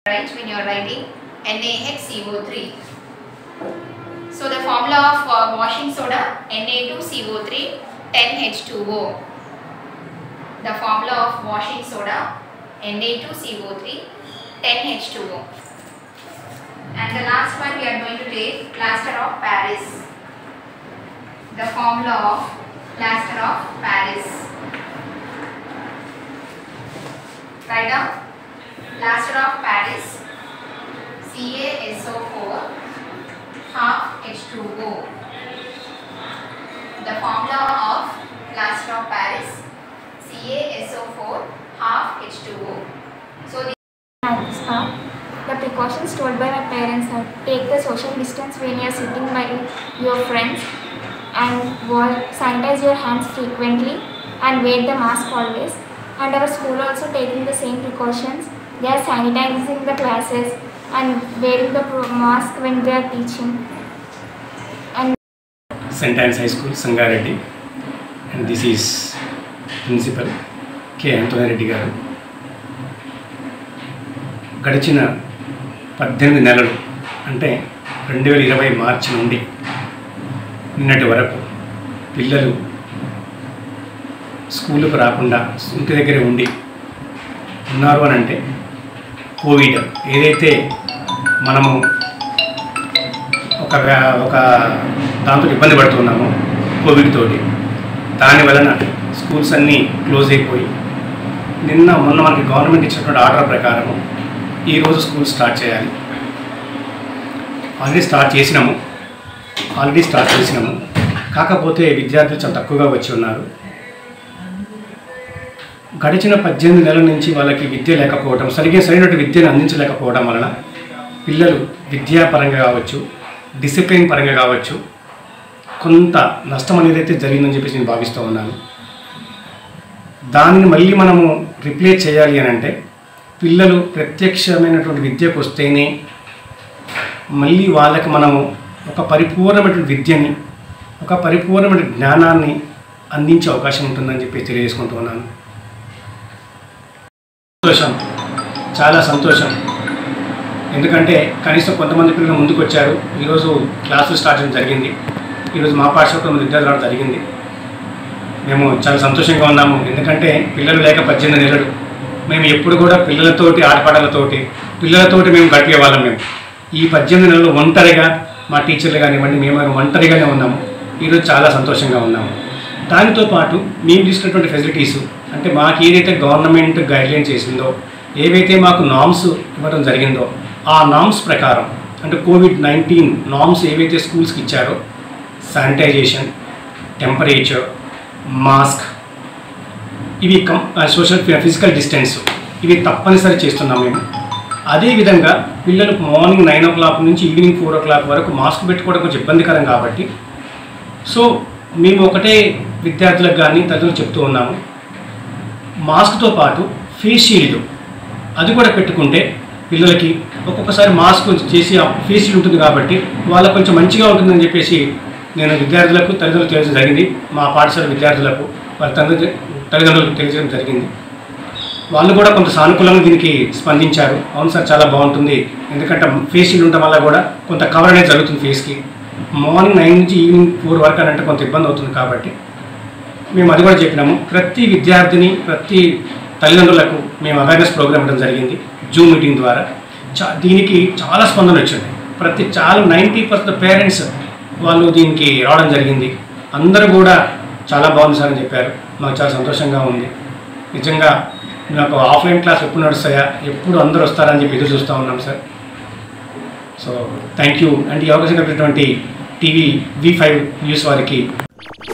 right when you are writing NaHCO3. So the formula of uh, washing soda Na2CO3 10H2O. The formula of washing soda Na2CO3 10H2O. And the last one we are going to take plaster of Paris. The formula of plaster of Paris. Write down plaster of Paris CaSO4 half H2O. The formula of plaster of Paris CaSO4 half H2O. So the Parents are the precautions told by my parents are take the social distance when you are sitting by your friends and wa- sanitize your hands frequently and wear the mask always and our school also taking the same precautions they are sanitizing the classes and wearing the pro- mask when they are teaching and St. Anne's High School, Sangareddy, and this is Principal K. Anthony Reddy గారు గడిచిన పద్దెనిమిది నెలలు అంటే రెండు వేల ఇరవై మార్చి నుండి నిన్నటి వరకు పిల్లలు స్కూలుకు రాకుండా ఇంటి దగ్గరే ఉండి ఉన్నారు అని అంటే కోవిడ్ ఏదైతే మనము ఒక వ్యా- ఒక దాంతో ఇబ్బంది పడుతున్నాము కోవిడ్ తోటి దాని వలన స్కూల్స్ అన్నీ క్లోజ్ అయిపోయి నిన్న మొన్న మనకి గవర్నమెంట్ ఇచ్చినటువంటి ఆర్డర్ ప్రకారము ఈరోజు స్కూల్ స్టార్ట్ చేయాలి ఆల్రెడీ స్టార్ట్ చేసినాము ఆల్రెడీ స్టార్ట్ చేసినాము కాకపోతే విద్యార్థులు చాలా తక్కువగా వచ్చి ఉన్నారు గడిచిన పద్దెనిమిది నెలల నుంచి వాళ్ళకి విద్య లేకపోవడం సరిగ్గా సరైనటువంటి విద్యను అందించలేకపోవడం వలన పిల్లలు విద్యాపరంగా కావచ్చు డిసిప్లిన్ పరంగా కావచ్చు కొంత నష్టం అనేది అయితే జరిగిందని చెప్పేసి నేను భావిస్తూ ఉన్నాను దానిని మళ్ళీ మనము రిప్లేస్ చేయాలి అని అంటే పిల్లలు ప్రత్యక్షమైనటువంటి విద్యకు వస్తేనే మళ్ళీ వాళ్ళకి మనము ఒక పరిపూర్ణమైనటువంటి విద్యని ఒక పరిపూర్ణమైన జ్ఞానాన్ని అందించే అవకాశం ఉంటుందని చెప్పి తెలియజేసుకుంటూ ఉన్నాను సంతోషం చాలా సంతోషం ఎందుకంటే కనీసం కొంతమంది పిల్లలు ముందుకు వచ్చారు ఈరోజు క్లాసులు స్టార్ట్ చేయడం జరిగింది ఈరోజు మా పాఠశాల కొంతమంది విద్యార్థులు రావడం జరిగింది మేము చాలా సంతోషంగా ఉన్నాము ఎందుకంటే పిల్లలు లేక పద్దెనిమిది నెలలు మేము ఎప్పుడు కూడా పిల్లలతోటి ఆటపాటలతోటి పిల్లలతోటి మేము గడిపే వాళ్ళం మేము ఈ పద్దెనిమిది నెలలు ఒంటరిగా మా టీచర్లు కానివ్వండి మేము ఒంటరిగానే ఉన్నాము ఈరోజు చాలా సంతోషంగా ఉన్నాము దానితో పాటు మేము తీసుకున్నటువంటి ఫెసిలిటీస్ అంటే మాకు ఏదైతే గవర్నమెంట్ గైడ్లైన్ చేసిందో ఏవైతే మాకు నామ్స్ ఇవ్వడం జరిగిందో ఆ నామ్స్ ప్రకారం అంటే కోవిడ్ నైన్టీన్ నామ్స్ ఏవైతే స్కూల్స్కి ఇచ్చారో శానిటైజేషన్ టెంపరేచర్ మాస్క్ ఇవి కం సోషల్ ఫిజికల్ డిస్టెన్స్ ఇవి తప్పనిసరి చేస్తున్నాం మేము అదేవిధంగా పిల్లలు మార్నింగ్ నైన్ ఓ క్లాక్ నుంచి ఈవినింగ్ ఫోర్ ఓ క్లాక్ వరకు మాస్క్ పెట్టుకోవడం కొంచెం ఇబ్బందికరం కాబట్టి సో మేము ఒకటే విద్యార్థులకు కానీ తల్లిదండ్రులు చెప్తూ ఉన్నాము మాస్క్తో పాటు ఫేస్ షీల్డ్ అది కూడా పెట్టుకుంటే పిల్లలకి ఒక్కొక్కసారి మాస్క్ చేసి ఆ ఫేస్ షీల్డ్ ఉంటుంది కాబట్టి వాళ్ళకు కొంచెం మంచిగా ఉంటుందని చెప్పేసి నేను విద్యార్థులకు తల్లిదండ్రులకు తెలియజేయడం జరిగింది మా పాఠశాల విద్యార్థులకు వాళ్ళ తండ్రి తల్లిదండ్రులకు తెలియజేయడం జరిగింది వాళ్ళు కూడా కొంత సానుకూలంగా దీనికి స్పందించారు అవును సార్ చాలా బాగుంటుంది ఎందుకంటే ఫేస్ షీల్డ్ ఉండటం వల్ల కూడా కొంత కవర్ అనేది జరుగుతుంది ఫేస్కి మార్నింగ్ నైన్ నుంచి ఈవినింగ్ ఫోర్ వరకు అని అంటే కొంత ఇబ్బంది అవుతుంది కాబట్టి మేము అది కూడా చెప్పినాము ప్రతి విద్యార్థిని ప్రతి తల్లిదండ్రులకు మేము అవేర్నెస్ ప్రోగ్రామ్ ఇవ్వడం జరిగింది జూమ్ మీటింగ్ ద్వారా చా దీనికి చాలా స్పందన వచ్చింది ప్రతి చాలా నైంటీ పర్సెంట్ పేరెంట్స్ వాళ్ళు దీనికి రావడం జరిగింది అందరూ కూడా చాలా బాగుంది సార్ అని చెప్పారు మాకు చాలా సంతోషంగా ఉంది నిజంగా నాకు ఆఫ్లైన్ క్లాస్ ఎప్పుడు నడుస్తాయా ఎప్పుడు అందరూ వస్తారని చెప్పి ఎదురు చూస్తూ ఉన్నాం sir so thank you and ఈ అవకాశం కలిగినటువంటి టీవీ వి ఫైవ్ న్యూస్ వారికి